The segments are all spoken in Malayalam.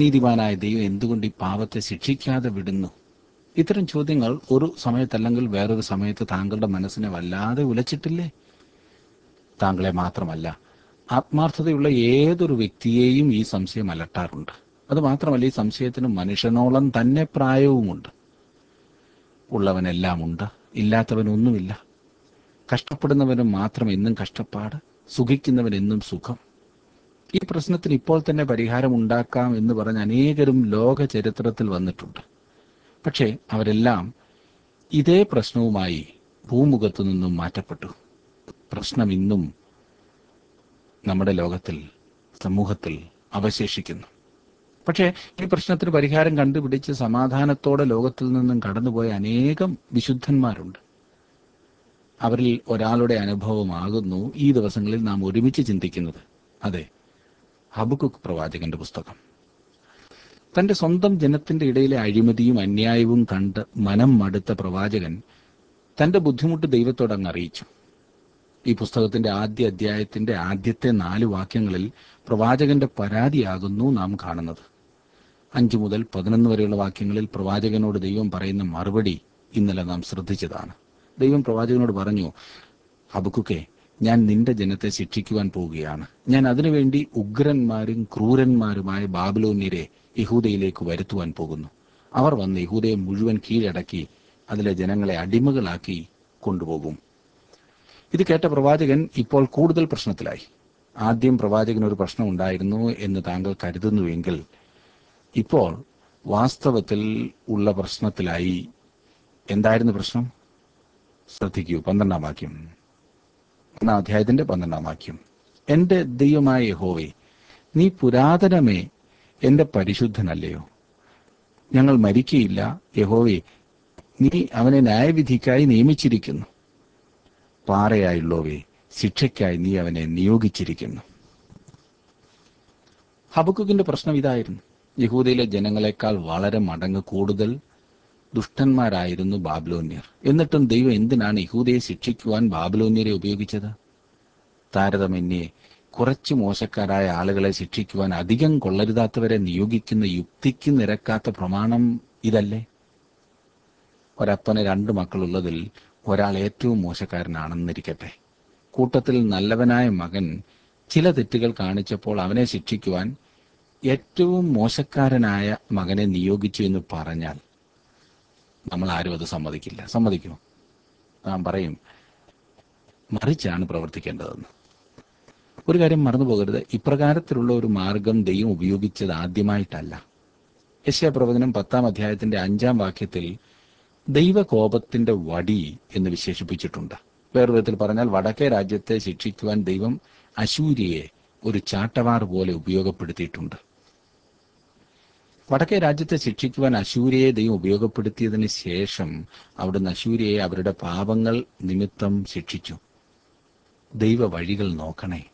നീതിമാനായ ദൈവം എന്തുകൊണ്ട് ഈ പാവത്തെ ശിക്ഷിക്കാതെ വിടുന്നു ഇത്തരം ചോദ്യങ്ങൾ ഒരു സമയത്തല്ലെങ്കിൽ വേറൊരു സമയത്ത് താങ്കളുടെ മനസ്സിനെ വല്ലാതെ ഉലച്ചിട്ടില്ലേ താങ്കളെ മാത്രമല്ല ആത്മാർത്ഥതയുള്ള ഏതൊരു വ്യക്തിയെയും ഈ സംശയം അലട്ടാറുണ്ട് അത് മാത്രമല്ല ഈ സംശയത്തിന് മനുഷ്യനോളം തന്നെ പ്രായവുമുണ്ട് ഉള്ളവനെല്ലാം ഉണ്ട് ഇല്ലാത്തവനൊന്നുമില്ല കഷ്ടപ്പെടുന്നവന് മാത്രം എന്നും കഷ്ടപ്പാട് സുഖിക്കുന്നവൻ എന്നും സുഖം ഈ പ്രശ്നത്തിന് ഇപ്പോൾ തന്നെ പരിഹാരം ഉണ്ടാക്കാം എന്ന് പറഞ്ഞ് അനേകരും ലോക ചരിത്രത്തിൽ വന്നിട്ടുണ്ട് പക്ഷേ അവരെല്ലാം ഇതേ പ്രശ്നവുമായി ഭൂമുഖത്തു നിന്നും മാറ്റപ്പെട്ടു പ്രശ്നം ഇന്നും നമ്മുടെ ലോകത്തിൽ സമൂഹത്തിൽ അവശേഷിക്കുന്നു പക്ഷേ ഈ പ്രശ്നത്തിന് പരിഹാരം കണ്ടുപിടിച്ച് സമാധാനത്തോടെ ലോകത്തിൽ നിന്നും കടന്നുപോയ അനേകം വിശുദ്ധന്മാരുണ്ട് അവരിൽ ഒരാളുടെ അനുഭവമാകുന്നു ഈ ദിവസങ്ങളിൽ നാം ഒരുമിച്ച് ചിന്തിക്കുന്നത് അതെ ഹബുക്കുക്ക് പ്രവാചകന്റെ പുസ്തകം തന്റെ സ്വന്തം ജനത്തിന്റെ ഇടയിലെ അഴിമതിയും അന്യായവും കണ്ട് മനം മടുത്ത പ്രവാചകൻ തന്റെ ബുദ്ധിമുട്ട് ദൈവത്തോട് അങ്ങ് അറിയിച്ചു ഈ പുസ്തകത്തിന്റെ ആദ്യ അധ്യായത്തിന്റെ ആദ്യത്തെ നാല് വാക്യങ്ങളിൽ പ്രവാചകന്റെ പരാതിയാകുന്നു നാം കാണുന്നത് അഞ്ചു മുതൽ പതിനൊന്ന് വരെയുള്ള വാക്യങ്ങളിൽ പ്രവാചകനോട് ദൈവം പറയുന്ന മറുപടി ഇന്നലെ നാം ശ്രദ്ധിച്ചതാണ് ദൈവം പ്രവാചകനോട് പറഞ്ഞു ഹബക്കുക്കെ ഞാൻ നിന്റെ ജനത്തെ ശിക്ഷിക്കുവാൻ പോവുകയാണ് ഞാൻ അതിനുവേണ്ടി ഉഗ്രന്മാരും ക്രൂരന്മാരുമായ ബാബിലോന്യരെ യഹൂദയിലേക്ക് വരുത്തുവാൻ പോകുന്നു അവർ വന്ന് യഹൂദയെ മുഴുവൻ കീഴടക്കി അതിലെ ജനങ്ങളെ അടിമകളാക്കി കൊണ്ടുപോകും ഇത് കേട്ട പ്രവാചകൻ ഇപ്പോൾ കൂടുതൽ പ്രശ്നത്തിലായി ആദ്യം പ്രവാചകന് ഒരു പ്രശ്നം ഉണ്ടായിരുന്നു എന്ന് താങ്കൾ കരുതുന്നുവെങ്കിൽ ഇപ്പോൾ വാസ്തവത്തിൽ ഉള്ള പ്രശ്നത്തിലായി എന്തായിരുന്നു പ്രശ്നം ശ്രദ്ധിക്കൂ പന്ത്രണ്ടാം വാക്യം ഒന്നാം അധ്യായത്തിന്റെ പന്ത്രണ്ടാം വാക്യം എന്റെ ദൈവമായ യഹോവേ നീ പുരാതനമേ എന്റെ പരിശുദ്ധനല്ലയോ ഞങ്ങൾ മരിക്കയില്ല യഹോവേ നീ അവനെ ന്യായവിധിക്കായി നിയമിച്ചിരിക്കുന്നു പാറയായുള്ളവേ ശിക്ഷയ്ക്കായി നീ അവനെ നിയോഗിച്ചിരിക്കുന്നു ഹബക്കുക്കിന്റെ പ്രശ്നം ഇതായിരുന്നു യഹൂദയിലെ ജനങ്ങളെക്കാൾ വളരെ മടങ്ങ് കൂടുതൽ ദുഷ്ടന്മാരായിരുന്നു ബാബിലോന്യർ എന്നിട്ടും ദൈവം എന്തിനാണ് യഹൂദയെ ശിക്ഷിക്കുവാൻ ബാബിലോന്യരെ ഉപയോഗിച്ചത് താരതമ്യന്യേ കുറച്ച് മോശക്കാരായ ആളുകളെ ശിക്ഷിക്കുവാൻ അധികം കൊള്ളരുതാത്തവരെ നിയോഗിക്കുന്ന യുക്തിക്ക് നിരക്കാത്ത പ്രമാണം ഇതല്ലേ ഒരപ്പന് രണ്ട് മക്കളുള്ളതിൽ ഒരാൾ ഏറ്റവും മോശക്കാരനാണെന്നിരിക്കട്ടെ കൂട്ടത്തിൽ നല്ലവനായ മകൻ ചില തെറ്റുകൾ കാണിച്ചപ്പോൾ അവനെ ശിക്ഷിക്കുവാൻ ഏറ്റവും മോശക്കാരനായ മകനെ നിയോഗിച്ചു എന്ന് പറഞ്ഞാൽ നമ്മൾ ആരും അത് സമ്മതിക്കില്ല സമ്മതിക്കുമോ നാം പറയും മറിച്ചാണ് പ്രവർത്തിക്കേണ്ടതെന്ന് ഒരു കാര്യം മറന്നു പോകരുത് ഇപ്രകാരത്തിലുള്ള ഒരു മാർഗം ദൈവം ഉപയോഗിച്ചത് ആദ്യമായിട്ടല്ല യശ്യാ പ്രവചനം പത്താം അധ്യായത്തിന്റെ അഞ്ചാം വാക്യത്തിൽ ദൈവകോപത്തിന്റെ വടി എന്ന് വിശേഷിപ്പിച്ചിട്ടുണ്ട് വേറൊരു വിധത്തിൽ പറഞ്ഞാൽ വടക്കേ രാജ്യത്തെ ശിക്ഷിക്കുവാൻ ദൈവം അശൂര്യയെ ഒരു ചാട്ടവാർ പോലെ ഉപയോഗപ്പെടുത്തിയിട്ടുണ്ട് വടക്കേ രാജ്യത്തെ ശിക്ഷിക്കുവാൻ അശൂര്യയെ ദൈവം ഉപയോഗപ്പെടുത്തിയതിന് ശേഷം അവിടുന്ന് അശൂര്യയെ അവരുടെ പാപങ്ങൾ നിമിത്തം ശിക്ഷിച്ചു ദൈവ വഴികൾ നോക്കണേ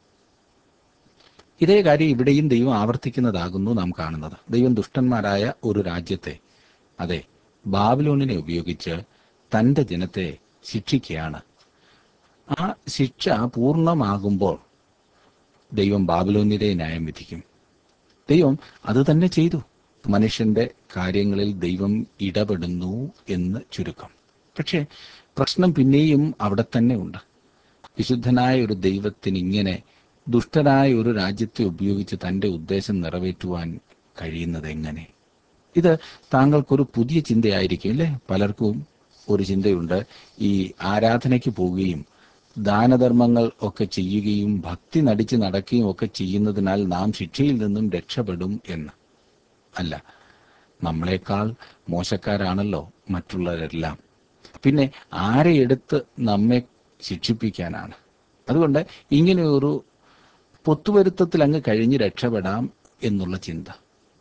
ഇതേ കാര്യം ഇവിടെയും ദൈവം ആവർത്തിക്കുന്നതാകുന്നു നാം കാണുന്നത് ദൈവം ദുഷ്ടന്മാരായ ഒരു രാജ്യത്തെ അതെ ബാബിലോണിനെ ഉപയോഗിച്ച് തന്റെ ജനത്തെ ശിക്ഷിക്കുകയാണ് ആ ശിക്ഷ പൂർണ്ണമാകുമ്പോൾ ദൈവം ബാബിലോന്യരെ ന്യായം വിധിക്കും ദൈവം അത് തന്നെ ചെയ്തു മനുഷ്യന്റെ കാര്യങ്ങളിൽ ദൈവം ഇടപെടുന്നു എന്ന് ചുരുക്കം പക്ഷേ പ്രശ്നം പിന്നെയും അവിടെ തന്നെ ഉണ്ട് വിശുദ്ധനായ ഒരു ദൈവത്തിന് ഇങ്ങനെ ദുഷ്ടനായ ഒരു രാജ്യത്തെ ഉപയോഗിച്ച് തന്റെ ഉദ്ദേശം നിറവേറ്റുവാൻ കഴിയുന്നത് എങ്ങനെ ഇത് താങ്കൾക്കൊരു പുതിയ ചിന്തയായിരിക്കും അല്ലേ പലർക്കും ഒരു ചിന്തയുണ്ട് ഈ ആരാധനയ്ക്ക് പോവുകയും ദാനധർമ്മങ്ങൾ ഒക്കെ ചെയ്യുകയും ഭക്തി നടിച്ച് നടക്കുകയും ഒക്കെ ചെയ്യുന്നതിനാൽ നാം ശിക്ഷയിൽ നിന്നും രക്ഷപ്പെടും എന്ന് അല്ല നമ്മളെക്കാൾ മോശക്കാരാണല്ലോ മറ്റുള്ളവരെല്ലാം പിന്നെ ആരെ എടുത്ത് നമ്മെ ശിക്ഷിപ്പിക്കാനാണ് അതുകൊണ്ട് ഇങ്ങനെ ഒരു പൊത്തുവരുത്തത്തിൽ അങ്ങ് കഴിഞ്ഞ് രക്ഷപ്പെടാം എന്നുള്ള ചിന്ത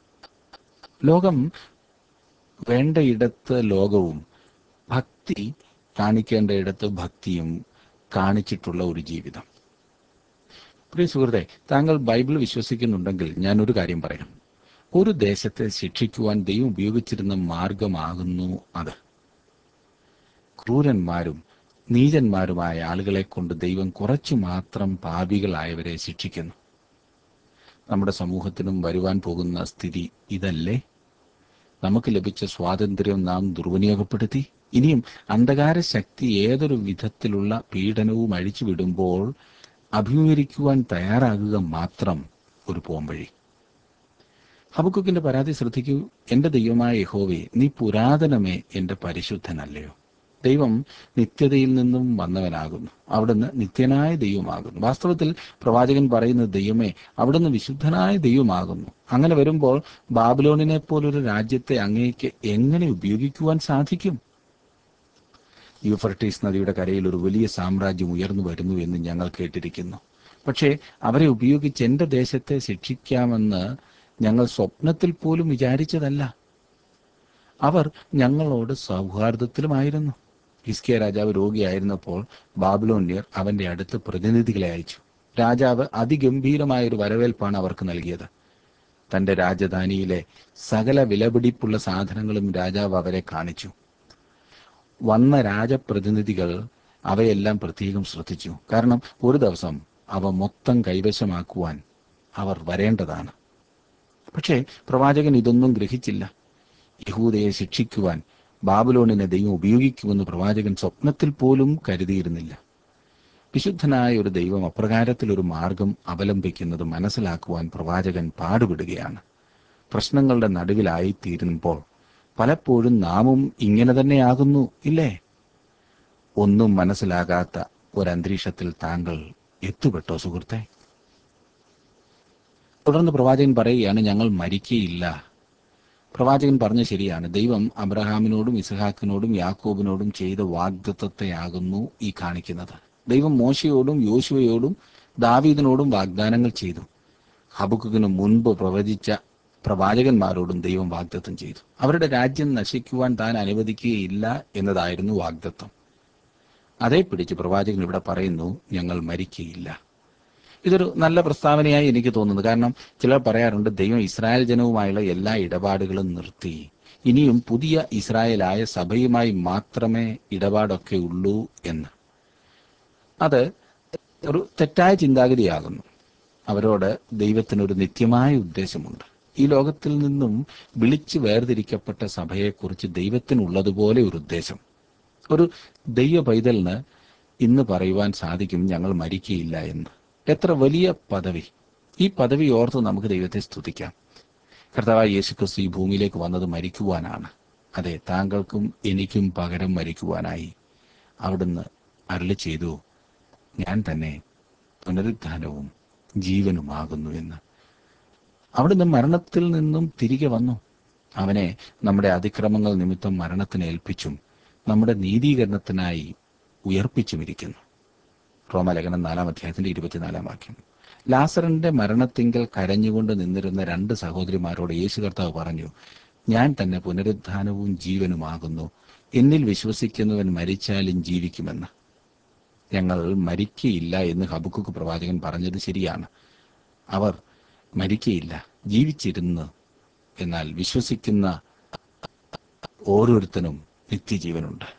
ലോകം വേണ്ടയിടത്ത് ലോകവും ഭക്തി കാണിക്കേണ്ടയിടത്ത് ഭക്തിയും കാണിച്ചിട്ടുള്ള ഒരു ജീവിതം പ്രിയ സുഹൃത്തെ താങ്കൾ ബൈബിൾ വിശ്വസിക്കുന്നുണ്ടെങ്കിൽ ഞാൻ ഒരു കാര്യം പറയാം ഒരു ദേശത്തെ ശിക്ഷിക്കുവാൻ ദൈവം ഉപയോഗിച്ചിരുന്ന മാർഗമാകുന്നു അത് ക്രൂരന്മാരും നീചന്മാരുമായ ആളുകളെ കൊണ്ട് ദൈവം കുറച്ചു മാത്രം പാപികളായവരെ ശിക്ഷിക്കുന്നു നമ്മുടെ സമൂഹത്തിനും വരുവാൻ പോകുന്ന സ്ഥിതി ഇതല്ലേ നമുക്ക് ലഭിച്ച സ്വാതന്ത്ര്യം നാം ദുർവിനിയോഗപ്പെടുത്തി ഇനിയും അന്ധകാര ശക്തി ഏതൊരു വിധത്തിലുള്ള പീഡനവും അഴിച്ചുവിടുമ്പോൾ അഭിമുഖീകരിക്കുവാൻ തയ്യാറാകുക മാത്രം ഒരു പോംവഴി ഹബക്കുക്കിന്റെ പരാതി ശ്രദ്ധിക്കൂ എന്റെ ദൈവമായ യഹോവേ നീ പുരാതനമേ എന്റെ പരിശുദ്ധനല്ലയോ ദൈവം നിത്യതയിൽ നിന്നും വന്നവനാകുന്നു അവിടുന്ന് നിത്യനായ ദൈവമാകുന്നു വാസ്തവത്തിൽ പ്രവാചകൻ പറയുന്ന ദൈവമേ അവിടുന്ന് വിശുദ്ധനായ ദൈവമാകുന്നു അങ്ങനെ വരുമ്പോൾ ബാബിലോണിനെ പോലൊരു രാജ്യത്തെ അങ്ങേക്ക് എങ്ങനെ ഉപയോഗിക്കുവാൻ സാധിക്കും യൂഫർട്ടീസ് നദിയുടെ കരയിൽ ഒരു വലിയ സാമ്രാജ്യം ഉയർന്നു വരുന്നു എന്ന് ഞങ്ങൾ കേട്ടിരിക്കുന്നു പക്ഷേ അവരെ ഉപയോഗിച്ച് എന്റെ ദേശത്തെ ശിക്ഷിക്കാമെന്ന് ഞങ്ങൾ സ്വപ്നത്തിൽ പോലും വിചാരിച്ചതല്ല അവർ ഞങ്ങളോട് സൗഹാർദ്ദത്തിലുമായിരുന്നു ഹിസ്കിയ രാജാവ് രോഗിയായിരുന്നപ്പോൾ ബാബിലോണ്യർ അവന്റെ അടുത്ത് പ്രതിനിധികളെ അയച്ചു രാജാവ് അതിഗംഭീരമായ ഒരു വരവേൽപ്പാണ് അവർക്ക് നൽകിയത് തന്റെ രാജധാനിയിലെ സകല വിലപിടിപ്പുള്ള സാധനങ്ങളും രാജാവ് അവരെ കാണിച്ചു വന്ന രാജപ്രതിനിധികൾ അവയെല്ലാം പ്രത്യേകം ശ്രദ്ധിച്ചു കാരണം ഒരു ദിവസം അവ മൊത്തം കൈവശമാക്കുവാൻ അവർ വരേണ്ടതാണ് പക്ഷേ പ്രവാചകൻ ഇതൊന്നും ഗ്രഹിച്ചില്ല യഹൂദയെ ശിക്ഷിക്കുവാൻ ബാബുലോണിനെ ദൈവം ഉപയോഗിക്കുമെന്ന് പ്രവാചകൻ സ്വപ്നത്തിൽ പോലും കരുതിയിരുന്നില്ല വിശുദ്ധനായ ഒരു ദൈവം അപ്രകാരത്തിൽ ഒരു മാർഗം അവലംബിക്കുന്നത് മനസ്സിലാക്കുവാൻ പ്രവാചകൻ പാടുപെടുകയാണ് പ്രശ്നങ്ങളുടെ നടുവിലായി തീരുമ്പോൾ പലപ്പോഴും നാമും ഇങ്ങനെ തന്നെയാകുന്നു ഇല്ലേ ഒന്നും മനസ്സിലാകാത്ത ഒരന്തരീക്ഷത്തിൽ താങ്കൾ എത്തുപെട്ടോ സുഹൃത്തെ തുടർന്ന് പ്രവാചകൻ പറയുകയാണ് ഞങ്ങൾ മരിക്കയില്ല പ്രവാചകൻ പറഞ്ഞ ശരിയാണ് ദൈവം അബ്രഹാമിനോടും ഇസഹാക്കിനോടും യാക്കോബിനോടും ചെയ്ത വാഗ്ദത്തത്തെയാകുന്നു ഈ കാണിക്കുന്നത് ദൈവം മോശയോടും യോശുവയോടും ദാവീദിനോടും വാഗ്ദാനങ്ങൾ ചെയ്തു ഹബുക്കിന് മുൻപ് പ്രവചിച്ച പ്രവാചകന്മാരോടും ദൈവം വാഗ്ദത്തം ചെയ്തു അവരുടെ രാജ്യം നശിക്കുവാൻ താൻ അനുവദിക്കുകയില്ല എന്നതായിരുന്നു വാഗ്ദത്തം അതേ പിടിച്ച് പ്രവാചകൻ ഇവിടെ പറയുന്നു ഞങ്ങൾ മരിക്കുകയില്ല ഇതൊരു നല്ല പ്രസ്താവനയായി എനിക്ക് തോന്നുന്നു കാരണം ചിലർ പറയാറുണ്ട് ദൈവം ഇസ്രായേൽ ജനവുമായുള്ള എല്ലാ ഇടപാടുകളും നിർത്തി ഇനിയും പുതിയ ഇസ്രായേലായ സഭയുമായി മാത്രമേ ഇടപാടൊക്കെ ഉള്ളൂ എന്ന് അത് ഒരു തെറ്റായ ചിന്താഗതിയാകുന്നു അവരോട് ദൈവത്തിനൊരു നിത്യമായ ഉദ്ദേശമുണ്ട് ഈ ലോകത്തിൽ നിന്നും വിളിച്ചു വേർതിരിക്കപ്പെട്ട സഭയെക്കുറിച്ച് ദൈവത്തിനുള്ളതുപോലെ ഒരു ഉദ്ദേശം ഒരു ദൈവ പൈതലിന് ഇന്ന് പറയുവാൻ സാധിക്കും ഞങ്ങൾ മരിക്കയില്ല എന്ന് എത്ര വലിയ പദവി ഈ പദവി ഓർത്ത് നമുക്ക് ദൈവത്തെ സ്തുതിക്കാം കർത്താവായ യേശുക്രിസ്തു ഈ ഭൂമിയിലേക്ക് വന്നത് മരിക്കുവാനാണ് അതെ താങ്കൾക്കും എനിക്കും പകരം മരിക്കുവാനായി അവിടുന്ന് അരുളി ചെയ്തു ഞാൻ തന്നെ പുനരുദ്ധാനവും ജീവനുമാകുന്നു എന്ന് അവിടുന്ന് മരണത്തിൽ നിന്നും തിരികെ വന്നു അവനെ നമ്മുടെ അതിക്രമങ്ങൾ നിമിത്തം മരണത്തിന് ഏൽപ്പിച്ചും നമ്മുടെ നീതീകരണത്തിനായി ഉയർപ്പിച്ചുമിരിക്കുന്നു റോമലേഖനം നാലാം അധ്യായത്തിന്റെ ഇരുപത്തിനാലാം വാക്യം ലാസറിന്റെ മരണത്തിങ്കൽ കരഞ്ഞുകൊണ്ട് നിന്നിരുന്ന രണ്ട് സഹോദരിമാരോട് യേശു കർത്താവ് പറഞ്ഞു ഞാൻ തന്നെ പുനരുദ്ധാനവും ജീവനുമാകുന്നു എന്നിൽ വിശ്വസിക്കുന്നവൻ മരിച്ചാലും ജീവിക്കുമെന്ന് ഞങ്ങൾ മരിക്കയില്ല എന്ന് ഹബുക്കുക്ക് പ്രവാചകൻ പറഞ്ഞത് ശരിയാണ് അവർ മരിക്കയില്ല ജീവിച്ചിരുന്ന് എന്നാൽ വിശ്വസിക്കുന്ന ഓരോരുത്തനും നിത്യജീവനുണ്ട്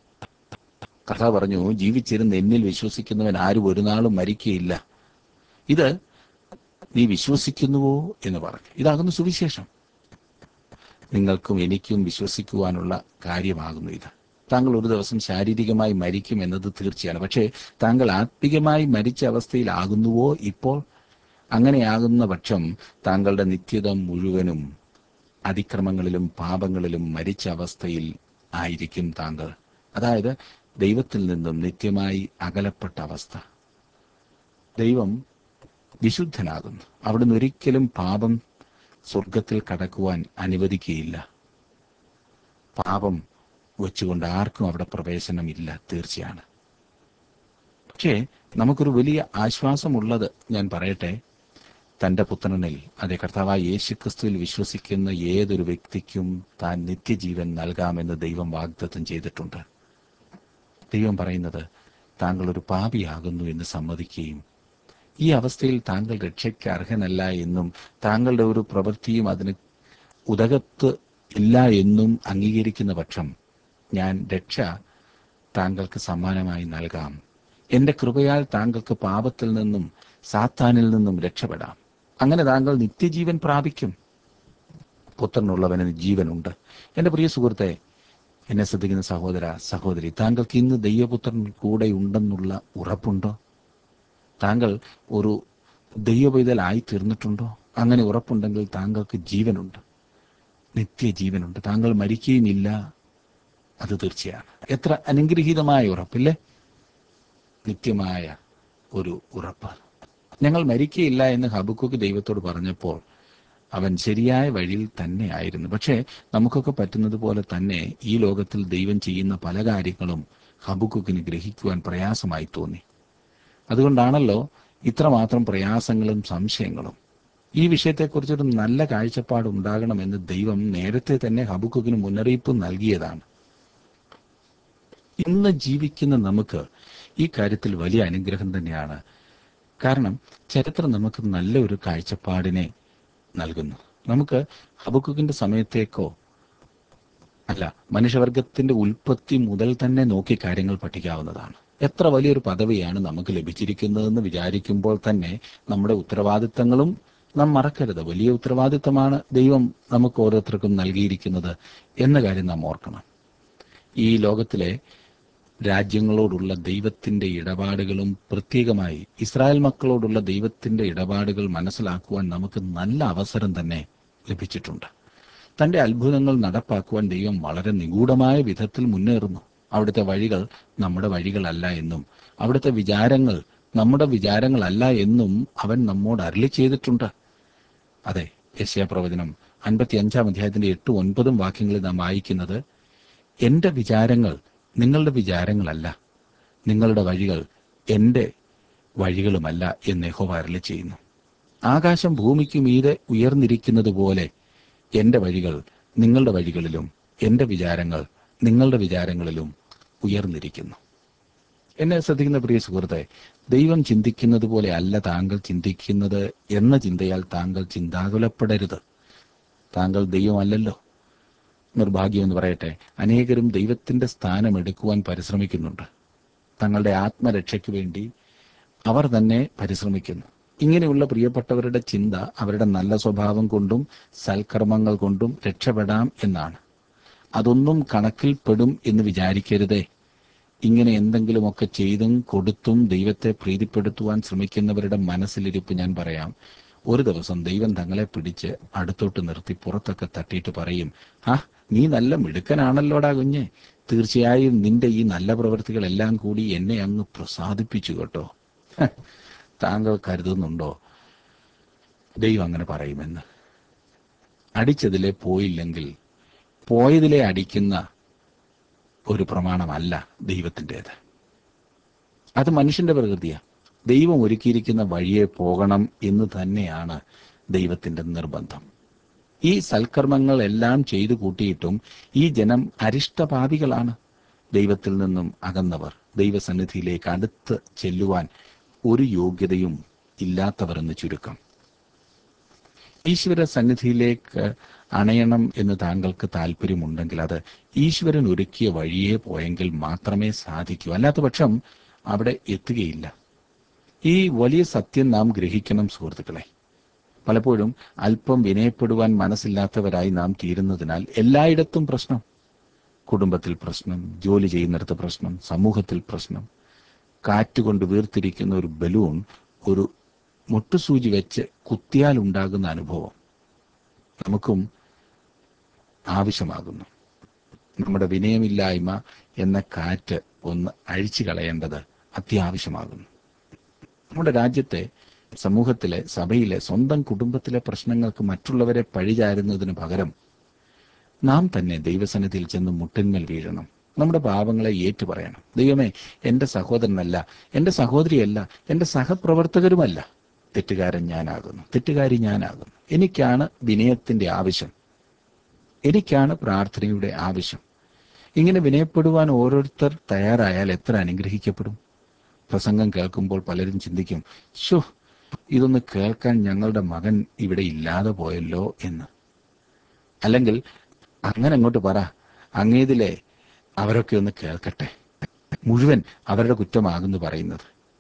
കഥ പറഞ്ഞു ജീവിച്ചിരുന്ന് എന്നിൽ വിശ്വസിക്കുന്നവൻ ആരും ഒരു നാളും മരിക്കയില്ല ഇത് നീ വിശ്വസിക്കുന്നുവോ എന്ന് പറഞ്ഞു ഇതാകുന്നു സുവിശേഷം നിങ്ങൾക്കും എനിക്കും വിശ്വസിക്കുവാനുള്ള കാര്യമാകുന്നു ഇത് താങ്കൾ ഒരു ദിവസം ശാരീരികമായി മരിക്കും എന്നത് തീർച്ചയാണ് പക്ഷേ താങ്കൾ ആത്മികമായി മരിച്ച അവസ്ഥയിലാകുന്നുവോ ഇപ്പോൾ അങ്ങനെയാകുന്ന പക്ഷം താങ്കളുടെ നിത്യത മുഴുവനും അതിക്രമങ്ങളിലും പാപങ്ങളിലും മരിച്ച അവസ്ഥയിൽ ആയിരിക്കും താങ്കൾ അതായത് ദൈവത്തിൽ നിന്നും നിത്യമായി അകലപ്പെട്ട അവസ്ഥ ദൈവം വിശുദ്ധനാകുന്നു അവിടുന്ന് ഒരിക്കലും പാപം സ്വർഗത്തിൽ കടക്കുവാൻ അനുവദിക്കുകയില്ല പാപം വെച്ചുകൊണ്ട് ആർക്കും അവിടെ പ്രവേശനമില്ല തീർച്ചയാണ് പക്ഷേ നമുക്കൊരു വലിയ ആശ്വാസമുള്ളത് ഞാൻ പറയട്ടെ തന്റെ പുത്രനിൽ അതേ കർത്താവായ യേശുക്രിസ്തുവിൽ വിശ്വസിക്കുന്ന ഏതൊരു വ്യക്തിക്കും താൻ നിത്യജീവൻ നൽകാമെന്ന് ദൈവം വാഗ്ദത്തം ചെയ്തിട്ടുണ്ട് ദൈവം പറയുന്നത് താങ്കൾ ഒരു പാപിയാകുന്നു എന്ന് സമ്മതിക്കുകയും ഈ അവസ്ഥയിൽ താങ്കൾ രക്ഷയ്ക്ക് അർഹനല്ല എന്നും താങ്കളുടെ ഒരു പ്രവൃത്തിയും അതിന് ഉദകത്ത് ഇല്ല എന്നും അംഗീകരിക്കുന്ന പക്ഷം ഞാൻ രക്ഷ താങ്കൾക്ക് സമ്മാനമായി നൽകാം എന്റെ കൃപയാൽ താങ്കൾക്ക് പാപത്തിൽ നിന്നും സാത്താനിൽ നിന്നും രക്ഷപ്പെടാം അങ്ങനെ താങ്കൾ നിത്യജീവൻ പ്രാപിക്കും പുത്രനുള്ളവന് ജീവനുണ്ട് എൻ്റെ പ്രിയ സുഹൃത്തെ എന്നെ ശ്രദ്ധിക്കുന്ന സഹോദര സഹോദരി താങ്കൾക്ക് ഇന്ന് ദൈവപുത്രൻ കൂടെ ഉണ്ടെന്നുള്ള ഉറപ്പുണ്ടോ താങ്കൾ ഒരു ദൈവപൈതലായി തീർന്നിട്ടുണ്ടോ അങ്ങനെ ഉറപ്പുണ്ടെങ്കിൽ താങ്കൾക്ക് ജീവനുണ്ട് നിത്യജീവനുണ്ട് താങ്കൾ മരിക്കുകയുമില്ല അത് തീർച്ചയാണ് എത്ര അനുഗ്രഹീതമായ ഉറപ്പില്ലേ നിത്യമായ ഒരു ഉറപ്പ് ഞങ്ങൾ മരിക്കയില്ല എന്ന് ഹബുക്കുക്ക് ദൈവത്തോട് പറഞ്ഞപ്പോൾ അവൻ ശരിയായ വഴിയിൽ തന്നെ ആയിരുന്നു പക്ഷേ നമുക്കൊക്കെ പറ്റുന്നത് പോലെ തന്നെ ഈ ലോകത്തിൽ ദൈവം ചെയ്യുന്ന പല കാര്യങ്ങളും ഹബുക്കുക്കിന് ഗ്രഹിക്കുവാൻ പ്രയാസമായി തോന്നി അതുകൊണ്ടാണല്ലോ ഇത്രമാത്രം പ്രയാസങ്ങളും സംശയങ്ങളും ഈ വിഷയത്തെക്കുറിച്ചൊരു നല്ല കാഴ്ചപ്പാട് ഉണ്ടാകണമെന്ന് ദൈവം നേരത്തെ തന്നെ ഹബുക്കുക്കിന് മുന്നറിയിപ്പ് നൽകിയതാണ് ഇന്ന് ജീവിക്കുന്ന നമുക്ക് ഈ കാര്യത്തിൽ വലിയ അനുഗ്രഹം തന്നെയാണ് കാരണം ചരിത്രം നമുക്ക് നല്ല ഒരു കാഴ്ചപ്പാടിനെ നൽകുന്നു നമുക്ക് ഹബക്കുക്കിന്റെ സമയത്തേക്കോ അല്ല മനുഷ്യവർഗത്തിന്റെ ഉൽപ്പത്തി മുതൽ തന്നെ നോക്കി കാര്യങ്ങൾ പഠിക്കാവുന്നതാണ് എത്ര വലിയൊരു പദവിയാണ് നമുക്ക് ലഭിച്ചിരിക്കുന്നതെന്ന് വിചാരിക്കുമ്പോൾ തന്നെ നമ്മുടെ ഉത്തരവാദിത്തങ്ങളും നാം മറക്കരുത് വലിയ ഉത്തരവാദിത്തമാണ് ദൈവം നമുക്ക് ഓരോരുത്തർക്കും നൽകിയിരിക്കുന്നത് എന്ന കാര്യം നാം ഓർക്കണം ഈ ലോകത്തിലെ രാജ്യങ്ങളോടുള്ള ദൈവത്തിന്റെ ഇടപാടുകളും പ്രത്യേകമായി ഇസ്രായേൽ മക്കളോടുള്ള ദൈവത്തിന്റെ ഇടപാടുകൾ മനസ്സിലാക്കുവാൻ നമുക്ക് നല്ല അവസരം തന്നെ ലഭിച്ചിട്ടുണ്ട് തന്റെ അത്ഭുതങ്ങൾ നടപ്പാക്കുവാൻ ദൈവം വളരെ നിഗൂഢമായ വിധത്തിൽ മുന്നേറുന്നു അവിടുത്തെ വഴികൾ നമ്മുടെ വഴികളല്ല എന്നും അവിടുത്തെ വിചാരങ്ങൾ നമ്മുടെ വിചാരങ്ങളല്ല എന്നും അവൻ നമ്മോട് അരളി ചെയ്തിട്ടുണ്ട് അതെ യശ്യാപ്രവചനം അൻപത്തി അഞ്ചാം അധ്യായത്തിന്റെ എട്ടും ഒൻപതും വാക്യങ്ങളിൽ നാം വായിക്കുന്നത് എന്റെ വിചാരങ്ങൾ നിങ്ങളുടെ വിചാരങ്ങളല്ല നിങ്ങളുടെ വഴികൾ എന്റെ വഴികളുമല്ല എന്ന് യഹോവ അരളി ചെയ്യുന്നു ആകാശം ഭൂമിക്ക് മീതെ ഉയർന്നിരിക്കുന്നത് പോലെ എന്റെ വഴികൾ നിങ്ങളുടെ വഴികളിലും എന്റെ വിചാരങ്ങൾ നിങ്ങളുടെ വിചാരങ്ങളിലും ഉയർന്നിരിക്കുന്നു എന്നെ ശ്രദ്ധിക്കുന്ന പ്രിയ സുഹൃത്തെ ദൈവം ചിന്തിക്കുന്നത് പോലെ അല്ല താങ്കൾ ചിന്തിക്കുന്നത് എന്ന ചിന്തയാൽ താങ്കൾ ചിന്താകുലപ്പെടരുത് താങ്കൾ ദൈവമല്ലല്ലോ നിർഭാഗ്യം എന്ന് പറയട്ടെ അനേകരും ദൈവത്തിന്റെ സ്ഥാനം എടുക്കുവാൻ പരിശ്രമിക്കുന്നുണ്ട് തങ്ങളുടെ ആത്മരക്ഷയ്ക്ക് വേണ്ടി അവർ തന്നെ പരിശ്രമിക്കുന്നു ഇങ്ങനെയുള്ള പ്രിയപ്പെട്ടവരുടെ ചിന്ത അവരുടെ നല്ല സ്വഭാവം കൊണ്ടും സൽക്കർമ്മങ്ങൾ കൊണ്ടും രക്ഷപ്പെടാം എന്നാണ് അതൊന്നും കണക്കിൽപ്പെടും എന്ന് വിചാരിക്കരുതേ ഇങ്ങനെ എന്തെങ്കിലുമൊക്കെ ചെയ്തും കൊടുത്തും ദൈവത്തെ പ്രീതിപ്പെടുത്തുവാൻ ശ്രമിക്കുന്നവരുടെ മനസ്സിലിരിപ്പ് ഞാൻ പറയാം ഒരു ദിവസം ദൈവം തങ്ങളെ പിടിച്ച് അടുത്തോട്ട് നിർത്തി പുറത്തൊക്കെ തട്ടിയിട്ട് പറയും ആ നീ നല്ല മിടുക്കനാണല്ലോടാ കുഞ്ഞെ തീർച്ചയായും നിന്റെ ഈ നല്ല പ്രവൃത്തികളെല്ലാം കൂടി എന്നെ അങ്ങ് പ്രസാദിപ്പിച്ചു കേട്ടോ ഹ, താങ്കൾ കരുതുന്നുണ്ടോ ദൈവം അങ്ങനെ പറയുമെന്ന് അടിച്ചതിലെ പോയില്ലെങ്കിൽ പോയതിലെ അടിക്കുന്ന ഒരു പ്രമാണമല്ല ദൈവത്തിൻ്റെത് അത് മനുഷ്യന്റെ പ്രകൃതിയാണ് ദൈവം ഒരുക്കിയിരിക്കുന്ന വഴിയെ പോകണം എന്ന് തന്നെയാണ് ദൈവത്തിന്റെ നിർബന്ധം ഈ സൽക്കർമ്മങ്ങൾ എല്ലാം ചെയ്തു കൂട്ടിയിട്ടും ഈ ജനം അരിഷ്ടപാപികളാണ് ദൈവത്തിൽ നിന്നും അകന്നവർ ദൈവസന്നിധിയിലേക്ക് അടുത്ത് ചെല്ലുവാൻ ഒരു യോഗ്യതയും ഇല്ലാത്തവർ എന്ന് ചുരുക്കം ഈശ്വര സന്നിധിയിലേക്ക് അണയണം എന്ന് താങ്കൾക്ക് താല്പര്യമുണ്ടെങ്കിൽ അത് ഈശ്വരൻ ഒരുക്കിയ വഴിയെ പോയെങ്കിൽ മാത്രമേ സാധിക്കൂ അല്ലാത്ത പക്ഷം അവിടെ എത്തുകയില്ല ഈ വലിയ സത്യം നാം ഗ്രഹിക്കണം സുഹൃത്തുക്കളെ പലപ്പോഴും അല്പം വിനയപ്പെടുവാൻ മനസ്സില്ലാത്തവരായി നാം തീരുന്നതിനാൽ എല്ലായിടത്തും പ്രശ്നം കുടുംബത്തിൽ പ്രശ്നം ജോലി ചെയ്യുന്നിടത്ത് പ്രശ്നം സമൂഹത്തിൽ പ്രശ്നം കാറ്റുകൊണ്ട് വീർത്തിരിക്കുന്ന ഒരു ബലൂൺ ഒരു മുട്ടുസൂചി വെച്ച് കുത്തിയാൽ ഉണ്ടാകുന്ന അനുഭവം നമുക്കും ആവശ്യമാകുന്നു നമ്മുടെ വിനയമില്ലായ്മ എന്ന കാറ്റ് ഒന്ന് അഴിച്ചു കളയേണ്ടത് അത്യാവശ്യമാകുന്നു നമ്മുടെ രാജ്യത്തെ സമൂഹത്തിലെ സഭയിലെ സ്വന്തം കുടുംബത്തിലെ പ്രശ്നങ്ങൾക്ക് മറ്റുള്ളവരെ പഴിചാരുന്നതിന് പകരം നാം തന്നെ ദൈവസന്നിധിയിൽ ചെന്ന് മുട്ടിന്മേൽ വീഴണം നമ്മുടെ പാപങ്ങളെ ഏറ്റുപറയണം ദൈവമേ എന്റെ സഹോദരനല്ല എന്റെ സഹോദരിയല്ല എന്റെ സഹപ്രവർത്തകരുമല്ല തെറ്റുകാരൻ ഞാനാകുന്നു തെറ്റുകാരി ഞാനാകുന്നു എനിക്കാണ് വിനയത്തിന്റെ ആവശ്യം എനിക്കാണ് പ്രാർത്ഥനയുടെ ആവശ്യം ഇങ്ങനെ വിനയപ്പെടുവാൻ ഓരോരുത്തർ തയ്യാറായാൽ എത്ര അനുഗ്രഹിക്കപ്പെടും പ്രസംഗം കേൾക്കുമ്പോൾ പലരും ചിന്തിക്കും ഷോ ഇതൊന്ന് കേൾക്കാൻ ഞങ്ങളുടെ മകൻ ഇവിടെ ഇല്ലാതെ പോയല്ലോ എന്ന് അല്ലെങ്കിൽ അങ്ങനെ അങ്ങോട്ട് പറ അങ്ങേതിലെ അവരൊക്കെ ഒന്ന് കേൾക്കട്ടെ മുഴുവൻ അവരുടെ കുറ്റമാകുന്നു പറയുന്നത്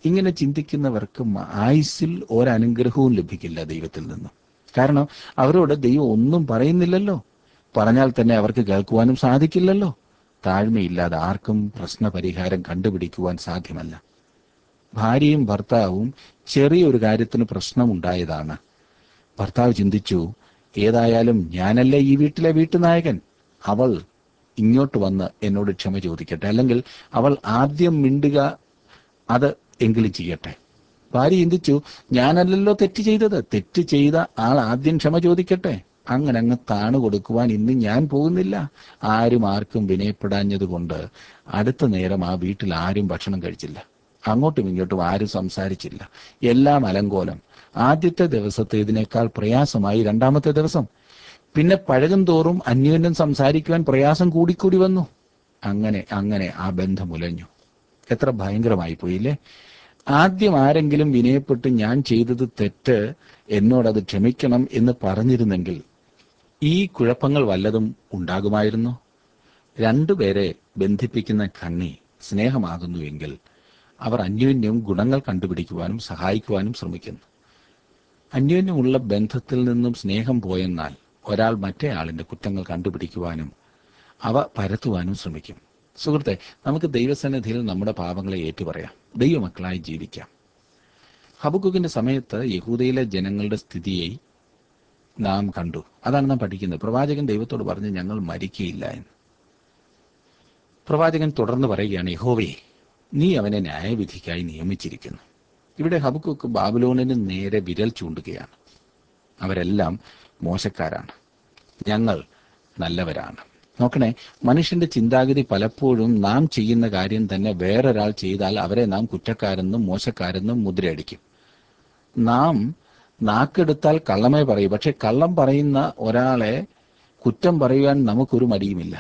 ഇങ്ങനെ ചിന്തിക്കുന്നവർക്ക് മ- ആയുസ്സിൽ ഒരനുഗ്രഹവും ലഭിക്കില്ല ദൈവത്തിൽ നിന്നും കാരണം അവരോട് ദൈവം ഒന്നും പറയുന്നില്ലല്ലോ പറഞ്ഞാൽ തന്നെ അവർക്ക് കേൾക്കുവാനും സാധിക്കില്ലല്ലോ താഴ്മയില്ലാതെ ആർക്കും പ്രശ്നപരിഹാരം കണ്ടുപിടിക്കുവാൻ സാധ്യമല്ല ഭാര്യയും ഭർത്താവും ചെറിയൊരു കാര്യത്തിന് പ്രശ്നമുണ്ടായതാണ് ഭർത്താവ് ചിന്തിച്ചു ഏതായാലും ഞാനല്ല ഈ വീട്ടിലെ വീട്ടുനായകൻ അവൾ ഇങ്ങോട്ട് വന്ന് എന്നോട് ക്ഷമ ചോദിക്കട്ടെ അല്ലെങ്കിൽ അവൾ ആദ്യം മിണ്ടുക അത് എങ്കിലും ചെയ്യട്ടെ ഭാര്യ ചിന്തിച്ചു ഞാനല്ലല്ലോ തെറ്റ് ചെയ്തത് തെറ്റ് ചെയ്ത ആൾ ആദ്യം ക്ഷമ ചോദിക്കട്ടെ അങ്ങനെ അങ്ങ് താണു കൊടുക്കുവാൻ ഇന്ന് ഞാൻ പോകുന്നില്ല ആരും ആർക്കും വിനയപ്പെടാഞ്ഞത് കൊണ്ട് അടുത്ത നേരം ആ വീട്ടിൽ ആരും ഭക്ഷണം കഴിച്ചില്ല അങ്ങോട്ടും ഇങ്ങോട്ടും ആരും സംസാരിച്ചില്ല എല്ലാം അലങ്കോലം ആദ്യത്തെ ദിവസത്തേതിനേക്കാൾ പ്രയാസമായി രണ്ടാമത്തെ ദിവസം പിന്നെ പഴകും തോറും അന്യോന്യം സംസാരിക്കുവാൻ പ്രയാസം കൂടിക്കൂടി വന്നു അങ്ങനെ അങ്ങനെ ആ ബന്ധം ഉലഞ്ഞു എത്ര ഭയങ്കരമായി പോയില്ലേ ആദ്യം ആരെങ്കിലും വിനയപ്പെട്ട് ഞാൻ ചെയ്തത് തെറ്റ് എന്നോടത് ക്ഷമിക്കണം എന്ന് പറഞ്ഞിരുന്നെങ്കിൽ ഈ കുഴപ്പങ്ങൾ വല്ലതും ഉണ്ടാകുമായിരുന്നു രണ്ടുപേരെ ബന്ധിപ്പിക്കുന്ന കണ്ണി സ്നേഹമാകുന്നുവെങ്കിൽ അവർ അന്യോന്യം ഗുണങ്ങൾ കണ്ടുപിടിക്കുവാനും സഹായിക്കുവാനും ശ്രമിക്കുന്നു അന്യോന്യമുള്ള ബന്ധത്തിൽ നിന്നും സ്നേഹം പോയെന്നാൽ ഒരാൾ മറ്റേ ആളിന്റെ കുറ്റങ്ങൾ കണ്ടുപിടിക്കുവാനും അവ പരത്തുവാനും ശ്രമിക്കും സുഹൃത്തെ നമുക്ക് ദൈവസന്നിധിയിൽ നമ്മുടെ പാപങ്ങളെ ഏറ്റുപറയാം ദൈവമക്കളായി ജീവിക്കാം ഹബുക്കുക്കിന്റെ സമയത്ത് യഹൂദയിലെ ജനങ്ങളുടെ സ്ഥിതിയെ നാം കണ്ടു അതാണ് നാം പഠിക്കുന്നത് പ്രവാചകൻ ദൈവത്തോട് പറഞ്ഞ് ഞങ്ങൾ മരിക്കയില്ല എന്ന് പ്രവാചകൻ തുടർന്ന് പറയുകയാണ് യഹോവേ നീ അവനെ ന്യായവിധിക്കായി നിയമിച്ചിരിക്കുന്നു ഇവിടെ ഹബുക്കുക്ക് ബാബുലോണിന് നേരെ വിരൽ ചൂണ്ടുകയാണ് അവരെല്ലാം മോശക്കാരാണ് ഞങ്ങൾ നല്ലവരാണ് നോക്കണേ മനുഷ്യന്റെ ചിന്താഗതി പലപ്പോഴും നാം ചെയ്യുന്ന കാര്യം തന്നെ വേറൊരാൾ ചെയ്താൽ അവരെ നാം കുറ്റക്കാരെന്നും മോശക്കാരെന്നും മുദ്രയടിക്കും നാം നാക്കെടുത്താൽ കള്ളമേ പറയൂ പക്ഷെ കള്ളം പറയുന്ന ഒരാളെ കുറ്റം പറയുവാൻ നമുക്കൊരു മടിയുമില്ല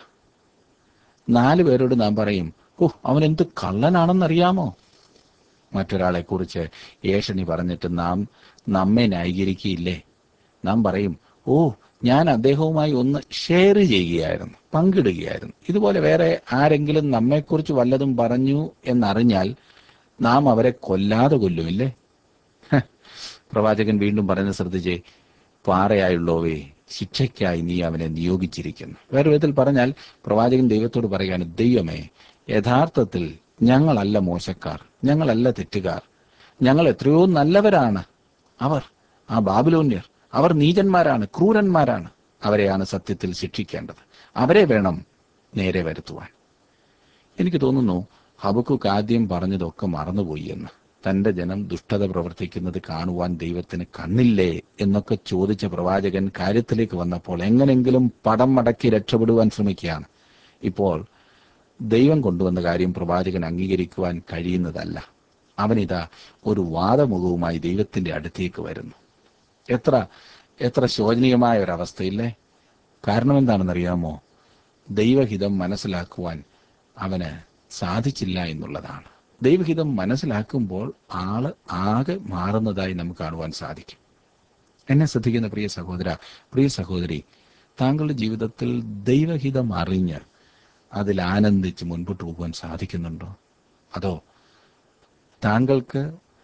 നാല് പേരോട് നാം പറയും ഓ അവൻ എന്ത് കള്ളനാണെന്നറിയാമോ മറ്റൊരാളെ കുറിച്ച് ഏഷണി പറഞ്ഞിട്ട് നാം നമ്മെ ന്യായീകരിക്കുകയില്ലേ നാം പറയും ഓ ഞാൻ അദ്ദേഹവുമായി ഒന്ന് ഷെയർ ചെയ്യുകയായിരുന്നു പങ്കിടുകയായിരുന്നു ഇതുപോലെ വേറെ ആരെങ്കിലും നമ്മെക്കുറിച്ച് വല്ലതും പറഞ്ഞു എന്നറിഞ്ഞാൽ നാം അവരെ കൊല്ലാതെ കൊല്ലുമില്ലേ ഹ, പ്രവാചകൻ വീണ്ടും പറയുന്നത് ശ്രദ്ധിച്ചേ പാറയായുള്ളവേ ശിക്ഷയ്ക്കായി നീ അവനെ നിയോഗിച്ചിരിക്കുന്നു വേറെ വിധത്തിൽ പറഞ്ഞാൽ പ്രവാചകൻ ദൈവത്തോട് പറയുകയാണ് ദൈവമേ യഥാർത്ഥത്തിൽ ഞങ്ങളല്ല മോശക്കാർ ഞങ്ങളല്ല തെറ്റുകാർ ഞങ്ങൾ എത്രയോ നല്ലവരാണ് അവർ ആ ബാബിലോന്യർ അവർ നീചന്മാരാണ് ക്രൂരന്മാരാണ് അവരെയാണ് സത്യത്തിൽ ശിക്ഷിക്കേണ്ടത് അവരെ വേണം നേരെ വരുത്തുവാൻ എനിക്ക് തോന്നുന്നു ഹബക്കുക്ക് ആദ്യം പറഞ്ഞതൊക്കെ മറന്നുപോയി എന്ന് തന്റെ ജനം ദുഷ്ടത പ്രവർത്തിക്കുന്നത് കാണുവാൻ ദൈവത്തിന് കണ്ണില്ലേ എന്നൊക്കെ ചോദിച്ച പ്രവാചകൻ കാര്യത്തിലേക്ക് വന്നപ്പോൾ എങ്ങനെങ്കിലും പടം മടക്കി രക്ഷപ്പെടുവാൻ ശ്രമിക്കുകയാണ് ഇപ്പോൾ ദൈവം കൊണ്ടുവന്ന കാര്യം പ്രവാചകൻ അംഗീകരിക്കുവാൻ കഴിയുന്നതല്ല അവനിതാ ഒരു വാദമുഖവുമായി ദൈവത്തിന്റെ അടുത്തേക്ക് വരുന്നു എത്ര എത്ര ശോചനീയമായ ഒരവസ്ഥയില്ലേ കാരണം എന്താണെന്നറിയാമോ ദൈവഹിതം മനസ്സിലാക്കുവാൻ അവന് സാധിച്ചില്ല എന്നുള്ളതാണ് ദൈവഹിതം മനസ്സിലാക്കുമ്പോൾ ആള് ആകെ മാറുന്നതായി നമുക്ക് കാണുവാൻ സാധിക്കും എന്നെ ശ്രദ്ധിക്കുന്ന പ്രിയ സഹോദര പ്രിയ സഹോദരി താങ്കളുടെ ജീവിതത്തിൽ ദൈവഹിതം അറിഞ്ഞ് അതിൽ ആനന്ദിച്ച് മുൻപോട്ട് പോകുവാൻ സാധിക്കുന്നുണ്ടോ അതോ താങ്കൾക്ക്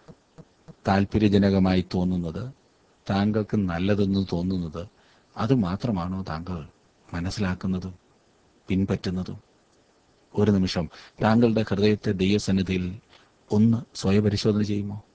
താല്പര്യജനകമായി തോന്നുന്നത് താങ്കൾക്ക് നല്ലതെന്ന് തോന്നുന്നത് അത് മാത്രമാണോ താങ്കൾ മനസ്സിലാക്കുന്നതും പിൻപറ്റുന്നതും ഒരു നിമിഷം താങ്കളുടെ ഹൃദയത്തെ ദൈവസന്നിധിയിൽ ഒന്ന് സ്വയപരിശോധന ചെയ്യുമോ